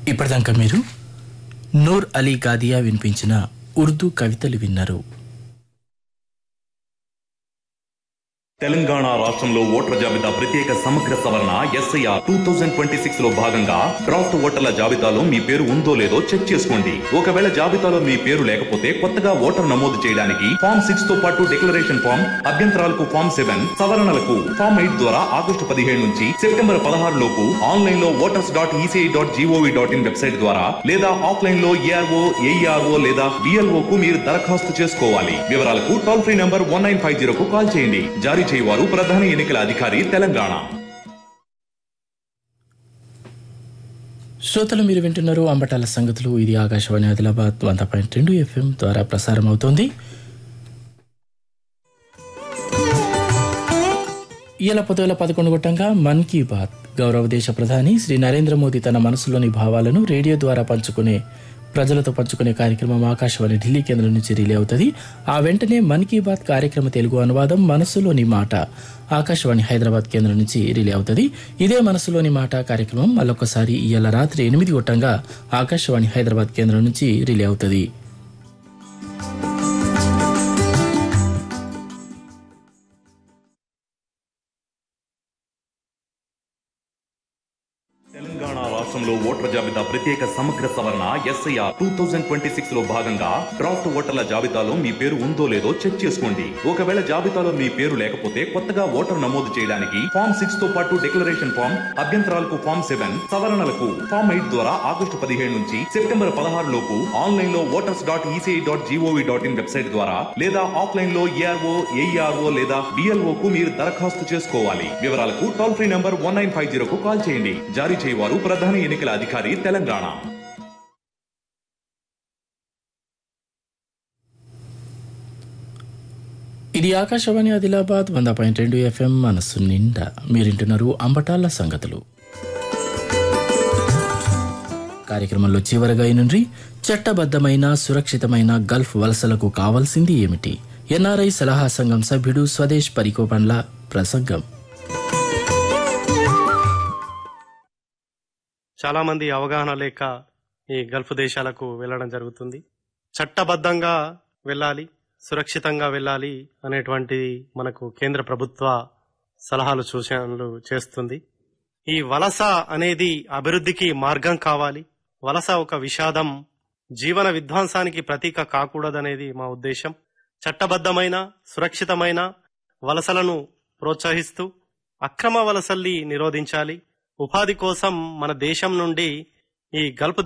ఇప్పటిదాకా మీరు నూర్ అలీ గాదియా వినిపించిన ఉర్దూ కవితలు విన్నారు తెలంగాణ రాష్ట్రంలో ఓటర్ల జాబితా ప్రత్యేక సమగ్ర సవరణ SIR two thousand twenty six లో భాగంగా డ్రాఫ్ట్ ఓటర్ల జాబితాలో మీ పేరు ఉందో లేదో చెక్ చేసుకోండి ఒకవేళ జాబితాలో మీ పేరు లేకపోతే కొత్తగా ఓటర్ నమోదు చేయడానికి ఫామ్ సిక్స్ తో పాటు డిక్లరేషన్ ఫామ్ అభ్యంతరాలకు ఫామ్ సెవెన్ సవరణలకు ఫామ్ ఎయిట్ ద్వారా ఆగస్టు పదిహేడు నుంచి సెప్టెంబర్ పదహారు లోపు ఆన్లైన్ లో voters dot ECI dot GOV dot in website ద్వారా లేదా ఆఫ్లైన్ లో ఏఆర్ఓ ఏఈఆర్ఓ లేదా బిఎల్ఓ కు మీరు దరఖాస్తు చేసుకోవాలి వివరాలకు toll free number one nine five zero కు కాల్ చేయండి జారీ చేయవారు ప్రధాన ఎన్నికల అధికారి తెలంగాణ శ్రోతలు మీరు వింటున్నారు అంబటాల సంగతులు ఇది ఆకాశవాణి ఆదిలాబాద్ వంద పాయింట్ రెండు ఎఫ్ఎం ద్వారా ప్రసారం అవుతోంది ఇవాళ పొద్దుల పదకొండు గొట్టంగా మన్ కీ బాత్ గౌరవ దేశ ప్రధాని శ్రీ నరేంద్ర మోదీ తన మనసులోని భావాలను రేడియో ద్వారా పంచుకునే ప్రజలతో పంచుకునే కార్యక్రమం ఆకాశవాణి ఢిల్లీ కేంద్రం నుంచి రిలే అవుతుంది ఆ వెంటనే మన్ కీ బాత్ కార్యక్రమ తెలుగు అనువాదం మనసులోని మాట ఆకాశవాణి హైదరాబాద్ కేంద్రం నుంచి రిలే అవుతుంది ఇదే మనసులోని మాట కార్యక్రమం మళ్ళొకసారి ఇవాళ రాత్రి ఎనిమిది గొట్టంగా ఆకాశవాణి హైదరాబాద్ కేంద్రం నుంచి రిలే అవుతుంది తెలంగాణ రాష్ట్రంలో ఓటర్ల జాబితా ప్రత్యేక సమగ్ర సవరణ SIR two thousand twenty six లో భాగంగా డ్రాఫ్ట్ ఓటర్ల జాబితాలో మీ పేరు ఉందో లేదో చెక్ చేసుకోండి ఒకవేళ జాబితాలో మీ పేరు లేకపోతే కొత్తగా ఓటర్ నమోదు చేయడానికి ఫామ్ సిక్స్ తో పాటు డిక్లరేషన్ ఫామ్ అభ్యంతరాలకు ఫామ్ సెవెన్ సవరణలకు ఫామ్ ఎయిట్ ద్వారా ఆగస్టు పదిహేడు నుంచి సెప్టెంబర్ పదహారు లోపు ఆన్లైన్ లో voters dot ECI dot GOV dot in website ద్వారా లేదా ఆఫ్లైన్ లో ఏఆర్ఓ ఏఈఆర్ఓ లేదా బిఎల్ఓ కు మీరు దరఖాస్తు చేసుకోవాలి వివరాలకు toll free number one nine five zero కు కాల్ చేయండి జారీ చేయవారు ప్రధాన ఎన్నికల అధికారి తెలంగాణ ఇది ఆకాశవాణి ఆదిలాబాద్ వంద పాయింట్ రెండు ఎఫ్ఎం మనస్సు నిండా మీరింటున్నారు అంబటాల సంగతులు కార్యక్రమంలో చివరగా నుండి చట్టబద్ధమైన సురక్షితమైన గల్ఫ్ వలసలకు కావాల్సింది ఏమిటి ఎన్ఆర్ఐ సలహా సంఘం సభ్యుడు స్వదేశ్ పరికోపండ్ల ప్రసంగం చాలా మంది అవగాహన లేక ఈ గల్ఫ్ దేశాలకు వెళ్ళడం జరుగుతుంది చట్టబద్ధంగా వెళ్ళాలి సురక్షితంగా వెళ్ళాలి అనేటువంటి మనకు కేంద్ర ప్రభుత్వ సలహాలు సూచనలు చేస్తుంది ఈ వలస అనేది అభివృద్ధికి మార్గం కావాలి వలస ఒక విషాదం జీవన విధ్వంసానికి ప్రతీక కాకూడదనేది మా ఉద్దేశం చట్టబద్ధమైన సురక్షితమైన వలసలను ప్రోత్సహిస్తూ అక్రమ వలసల్ని నిరోధించాలి ఉపాధి కోసం మన దేశం నుండి ఈ గల్ఫ్